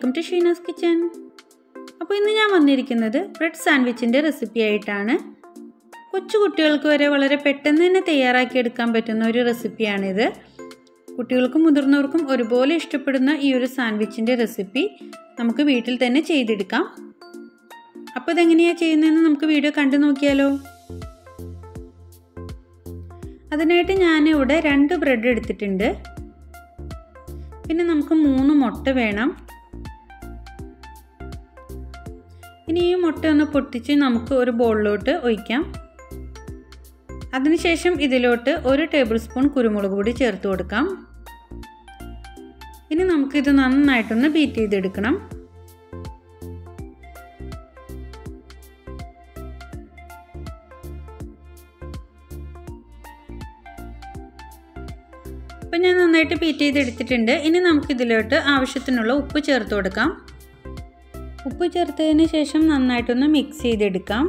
welcome to Sheena's kitchen അപ്പോൾ ഇന്ന് ഞാൻ വന്നിരിക്കുന്നത് ബ്രെഡ് സാൻഡ്വിച്ചിൻ്റെ റെസിപ്പി ആയിട്ടാണ് കൊച്ചു കുട്ടികൾക്ക് വരെ വളരെ പെട്ടെന്ന് തന്നെ തയ്യാറാക്കി എടുക്കാൻ പറ്റുന്ന ഒരു റെസിപ്പിയാണിത് കുട്ടികൾക്കും മുതിർന്നവർക്കും ഒരുപോലെ ഇഷ്ടപ്പെടുന്ന ഈ ഒരു സാൻഡ്വിച്ചിൻ്റെ റെസിപ്പി നമുക്ക് വീട്ടിൽ തന്നെ ചെയ്തെടുക്കാം അപ്പോൾ ഇതെങ്ങനെയാണ് ചെയ്യുന്നതെന്ന് നമുക്ക് വീഡിയോ കണ്ടു നോക്കിയാലോ അതിനായിട്ട് ഞാനിവിടെ രണ്ട് ബ്രെഡ് എടുത്തിട്ടുണ്ട് പിന്നെ നമുക്ക് മൂന്ന് മുട്ട വേണം ഇനി ഈ മുട്ട ഒന്ന് പൊട്ടിച്ച് നമുക്ക് ഒരു ബോളിലോട്ട് ഒഴിക്കാം അതിനുശേഷം ഇതിലോട്ട് ഒരു ടേബിൾ സ്പൂൺ കുരുമുളക് പൊടി ചേർത്ത് കൊടുക്കാം ഇനി നമുക്കിത് നന്നായിട്ടൊന്ന് ബീറ്റ് ചെയ്തെടുക്കണം ഇപ്പം ഞാൻ നന്നായിട്ട് ബീറ്റ് ചെയ്തെടുത്തിട്ടുണ്ട് ഇനി നമുക്കിതിലോട്ട് ആവശ്യത്തിനുള്ള ഉപ്പ് ചേർത്ത് കൊടുക്കാം ഉപ്പ് ചേർത്തതിന് ശേഷം നന്നായിട്ടൊന്ന് മിക്സ് ചെയ്തെടുക്കാം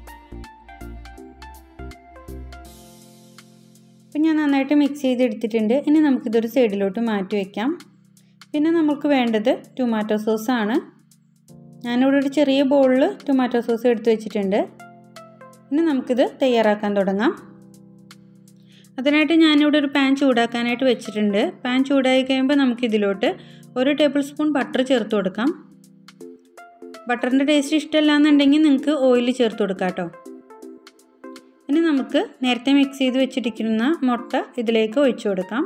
ഇപ്പം ഞാൻ നന്നായിട്ട് മിക്സ് ചെയ്തെടുത്തിട്ടുണ്ട് ഇനി നമുക്കിതൊരു സൈഡിലോട്ട് മാറ്റി വയ്ക്കാം പിന്നെ നമുക്ക് വേണ്ടത് ടൊമാറ്റോ സോസാണ് ഞാനിവിടെ ഒരു ചെറിയ ബൗളിൽ ടൊമാറ്റോ സോസ് എടുത്ത് വെച്ചിട്ടുണ്ട് ഇനി നമുക്കിത് തയ്യാറാക്കാൻ തുടങ്ങാം അതിനായിട്ട് ഞാനിവിടെ ഒരു പാൻ ചൂടാക്കാനായിട്ട് വെച്ചിട്ടുണ്ട് പാൻ ചൂടായി കഴിയുമ്പോൾ നമുക്കിതിലോട്ട് ഒരു ടേബിൾ സ്പൂൺ ബട്ടർ ചേർത്ത് കൊടുക്കാം ബട്ടറിൻ്റെ ടേസ്റ്റ് ഇഷ്ടമല്ല എന്നുണ്ടെങ്കിൽ നിങ്ങൾക്ക് ഓയിൽ ചേർത്ത് കൊടുക്കാം കേട്ടോ ഇനി നമുക്ക് നേരത്തെ മിക്സ് ചെയ്ത് വെച്ചിരിക്കുന്ന മുട്ട ഇതിലേക്ക് ഒഴിച്ചു കൊടുക്കാം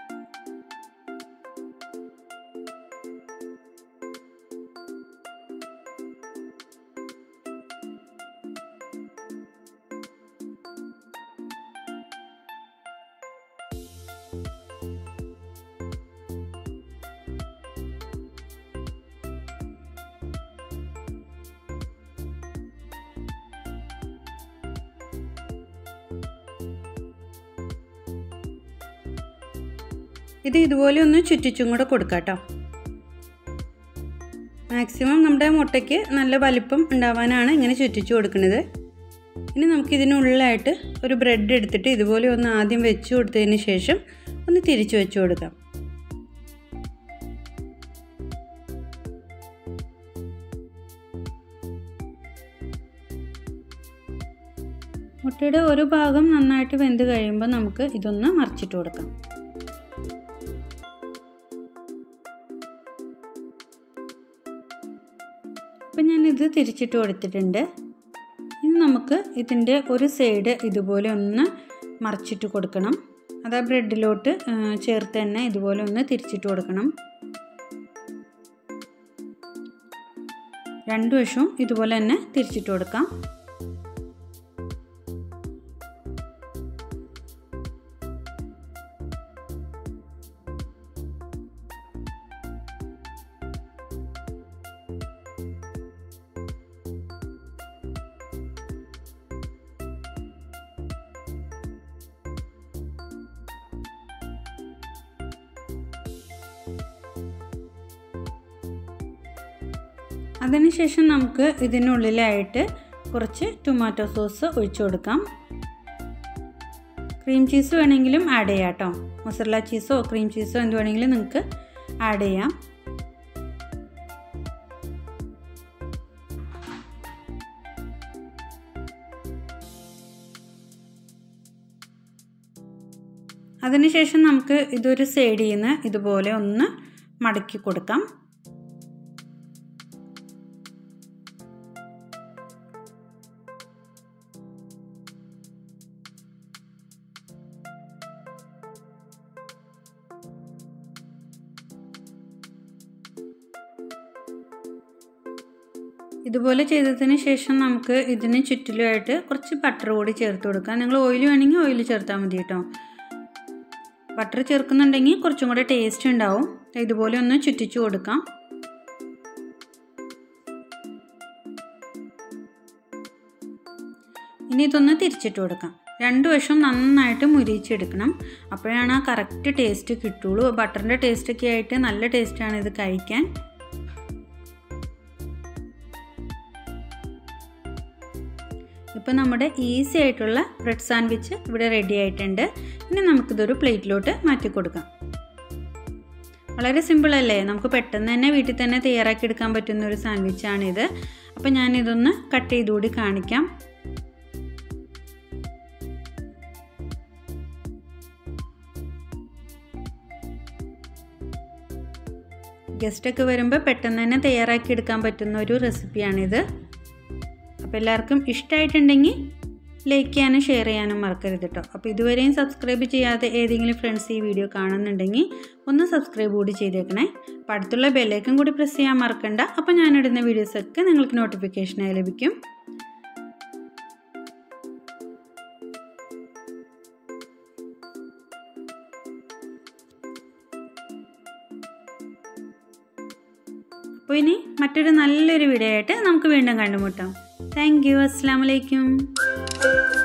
ഇത് ഇതുപോലെ ഒന്ന് ചുറ്റിച്ചും കൂടെ കൊടുക്കാം കേട്ടോ മാക്സിമം നമ്മുടെ മുട്ടയ്ക്ക് നല്ല വലിപ്പം ഉണ്ടാവാനാണ് ഇങ്ങനെ ചുറ്റിച്ചു കൊടുക്കുന്നത് ഇനി നമുക്കിതിനുള്ളിലായിട്ട് ഒരു ബ്രെഡ് എടുത്തിട്ട് ഇതുപോലെ ഒന്ന് ആദ്യം വെച്ച് കൊടുത്തതിന് ശേഷം ഒന്ന് തിരിച്ചു വെച്ച് കൊടുക്കാം മുട്ടയുടെ ഒരു ഭാഗം നന്നായിട്ട് വെന്ത് കഴിയുമ്പോൾ നമുക്ക് ഇതൊന്ന് മറിച്ചിട്ട് കൊടുക്കാം അപ്പം ഞാനിത് തിരിച്ചിട്ട് കൊടുത്തിട്ടുണ്ട് ഇനി നമുക്ക് ഇതിൻ്റെ ഒരു സൈഡ് ഇതുപോലെ ഒന്ന് മറിച്ചിട്ട് കൊടുക്കണം അത് ആ ബ്രെഡിലോട്ട് ചേർത്ത് തന്നെ ഇതുപോലെ ഒന്ന് തിരിച്ചിട്ട് കൊടുക്കണം രണ്ടു വശവും ഇതുപോലെ തന്നെ തിരിച്ചിട്ട് കൊടുക്കാം അതിനുശേഷം നമുക്ക് ഇതിനുള്ളിലായിട്ട് കുറച്ച് ടൊമാറ്റോ സോസ് ഒഴിച്ചു കൊടുക്കാം ക്രീം ചീസ് വേണമെങ്കിലും ആഡ് ചെയ്യാം കേട്ടോ മൊസറല ചീസോ ക്രീം ചീസോ എന്ത് വേണമെങ്കിലും നിങ്ങൾക്ക് ആഡ് ചെയ്യാം അതിനുശേഷം നമുക്ക് ഇതൊരു സൈഡിൽ നിന്ന് ഇതുപോലെ ഒന്ന് മടക്കി കൊടുക്കാം ഇതുപോലെ ചെയ്തതിന് ശേഷം നമുക്ക് ഇതിന് ചുറ്റിലുമായിട്ട് കുറച്ച് ബട്ടർ കൂടി ചേർത്ത് കൊടുക്കാം നിങ്ങൾ ഓയിൽ വേണമെങ്കിൽ ഓയിൽ ചേർത്താൽ മതി കേട്ടോ ബട്ടർ ചേർക്കുന്നുണ്ടെങ്കിൽ കുറച്ചും കൂടെ ടേസ്റ്റ് ഉണ്ടാവും ഇതുപോലെ ഒന്ന് ചുറ്റിച്ചു കൊടുക്കാം ഇനി ഇതൊന്ന് തിരിച്ചിട്ട് കൊടുക്കാം രണ്ട് വശം നന്നായിട്ട് മുരിച്ചെടുക്കണം അപ്പോഴാണ് ആ കറക്റ്റ് ടേസ്റ്റ് കിട്ടുള്ളൂ ബട്ടറിൻ്റെ ടേസ്റ്റൊക്കെ ആയിട്ട് നല്ല ടേസ്റ്റാണ് ഇത് കഴിക്കാൻ ഇപ്പോൾ നമ്മുടെ ഈസി ആയിട്ടുള്ള ബ്രെഡ് സാൻഡ്വിച്ച് ഇവിടെ റെഡി ആയിട്ടുണ്ട് ഇനി നമുക്കിതൊരു പ്ലേറ്റിലോട്ട് മാറ്റി കൊടുക്കാം വളരെ സിമ്പിളല്ലേ നമുക്ക് പെട്ടെന്ന് തന്നെ വീട്ടിൽ തന്നെ തയ്യാറാക്കി എടുക്കാൻ പറ്റുന്ന ഒരു സാൻഡ്വിച്ചാണിത് അപ്പോൾ ഞാനിതൊന്ന് കട്ട് ചെയ്തുകൂടി കാണിക്കാം ഗസ്റ്റൊക്കെ വരുമ്പോൾ പെട്ടെന്ന് തന്നെ തയ്യാറാക്കി എടുക്കാൻ പറ്റുന്ന ഒരു റെസിപ്പിയാണിത് അപ്പോൾ എല്ലാവർക്കും ഇഷ്ടമായിട്ടുണ്ടെങ്കിൽ ലൈക്ക് ചെയ്യാനും ഷെയർ ചെയ്യാനും മറക്കരുത് കേട്ടോ അപ്പോൾ ഇതുവരെയും സബ്സ്ക്രൈബ് ചെയ്യാതെ ഏതെങ്കിലും ഫ്രണ്ട്സ് ഈ വീഡിയോ കാണുന്നുണ്ടെങ്കിൽ ഒന്ന് സബ്സ്ക്രൈബ് കൂടി ചെയ്തേക്കണേ അപ്പോൾ അടുത്തുള്ള ബെല്ലേക്കും കൂടി പ്രസ് ചെയ്യാൻ മറക്കണ്ട അപ്പോൾ ഞാനിടുന്ന വീഡിയോസൊക്കെ നിങ്ങൾക്ക് നോട്ടിഫിക്കേഷനായി ലഭിക്കും അപ്പോൾ ഇനി മറ്റൊരു നല്ലൊരു വീഡിയോ ആയിട്ട് നമുക്ക് വീണ്ടും കണ്ടുമുട്ടാം താങ്ക് യു അസ്സാം വലൈക്കും